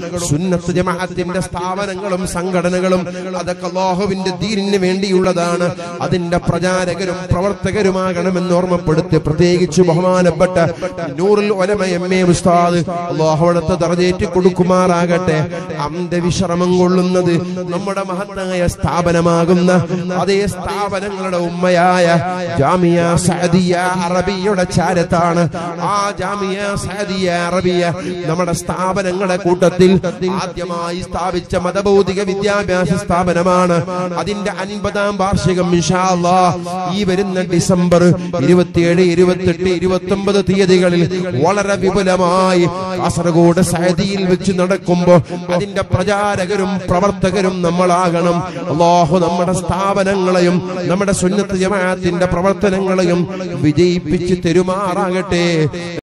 സുന്നത്ത് ജമാഅത്തിന്റെ സ്ഥാപനങ്ങളും സംഘടനകളും അതൊക്കെ അള്ളാഹുവിന്റെ ദീനിന് വേണ്ടിയുള്ളതാണ് അതിന്റെ പ്രചാരകരും പ്രവർത്തകരുമാകണമെന്ന് ഓർമ്മപ്പെടുത്തി പ്രത്യേകിച്ച് ബഹുമാനപ്പെട്ട നൂറിൽ ഒലമ എം എ ഉസ്താദ് അള്ളാഹുവിടത്തെ തറജേറ്റി കൊടുക്കുമാറാകട്ടെ അന്ത്യവിശ്രമം കൊള്ളുന്നത് നമ്മുടെ മഹത്തായ സ്ഥാപനമാകുന്ന അതേ സ്ഥാപനങ്ങളുടെ ഉമ്മയായ ജാമിയ സഅദിയ അറബിയുടെ ചാരത്താണ് ആ ജാമിയ സഅദിയ അറബിയ നമ്മുടെ സ്ഥാപനങ്ങളുടെ കൂട്ടത്തിൽ ആദ്യമായി സ്ഥാപിച്ച മതഭൗതിക വിദ്യാഭ്യാസ സ്ഥാപനമാണ് അതിന്റെ അൻപതാം വാർഷികം ഇൻഷാ അല്ലാഹ് ഈ വരുന്ന ഡിസംബർ ഇരുപത്തിയേഴ് ഇരുപത്തെട്ട് ഇരുപത്തി ഒമ്പത് തീയതികളിൽ വളരെ വിപുലമായി കാസർഗോഡ് സഹദിയിൽ വെച്ച് നടക്കുമ്പോൾ അതിന്റെ പ്രചാരകരും പ്രവർത്തകരും നമ്മളാകണം അള്ളാഹു നമ്മുടെ സ്ഥാപനങ്ങളെയും നമ്മുടെ സുന്നത്ത് ജമാഅത്തിന്റെ പ്രവർത്തനങ്ങളെയും വിജയിപ്പിച്ച് തെരുമാറാകട്ടെ